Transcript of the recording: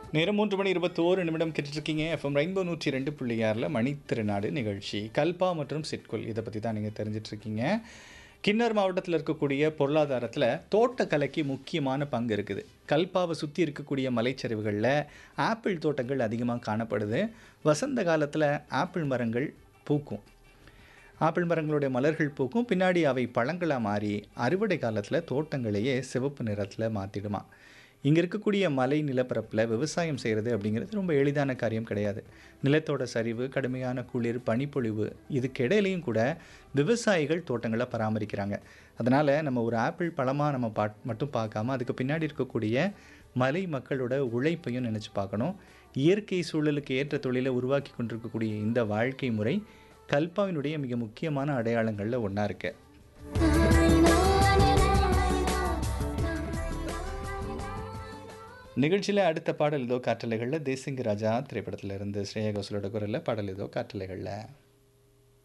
நேரம் மூன்று மணி இருபத்தோரு நிமிடம் கேட்டுட்ருக்கீங்க எஃப்எம் ரெயின்போ நூற்றி ரெண்டு புள்ளி ஆறில் மணித்திருநாடு நிகழ்ச்சி கல்பா மற்றும் சிட்குல் இதை பற்றி தான் நீங்கள் தெரிஞ்சிட்ருக்கீங்க கிண்ணர் மாவட்டத்தில் இருக்கக்கூடிய பொருளாதாரத்தில் தோட்டக்கலைக்கு முக்கியமான பங்கு இருக்குது கல்பாவை சுற்றி இருக்கக்கூடிய மலைச்சரிவுகளில் ஆப்பிள் தோட்டங்கள் அதிகமாக காணப்படுது வசந்த காலத்தில் ஆப்பிள் மரங்கள் பூக்கும் ஆப்பிள் மரங்களுடைய மலர்கள் பூக்கும் பின்னாடி அவை பழங்களாக மாறி அறுவடை காலத்தில் தோட்டங்களையே சிவப்பு நிறத்தில் மாற்றிடுமா இங்கே இருக்கக்கூடிய மலை நிலப்பரப்பில் விவசாயம் செய்கிறது அப்படிங்கிறது ரொம்ப எளிதான காரியம் கிடையாது நிலத்தோட சரிவு கடுமையான குளிர் பனிப்பொழிவு இதுக்கு இடையிலையும் கூட விவசாயிகள் தோட்டங்களை பராமரிக்கிறாங்க அதனால் நம்ம ஒரு ஆப்பிள் பழமாக நம்ம பா மட்டும் பார்க்காம அதுக்கு பின்னாடி இருக்கக்கூடிய மலை மக்களோட உழைப்பையும் நினச்சி பார்க்கணும் இயற்கை சூழலுக்கு ஏற்ற தொழிலை உருவாக்கி கொண்டிருக்கக்கூடிய இந்த வாழ்க்கை முறை கல்பாவினுடைய மிக முக்கியமான அடையாளங்களில் ஒன்றா இருக்கு நிகழ்ச்சியில் அடுத்த பாடல் இதோ காற்றலைகளில் தேசிங்க ராஜா திரைப்படத்தில் இருந்து ஸ்ரேயா கோசலோட குரலில் பாடல் இதோ காற்றலைகளில்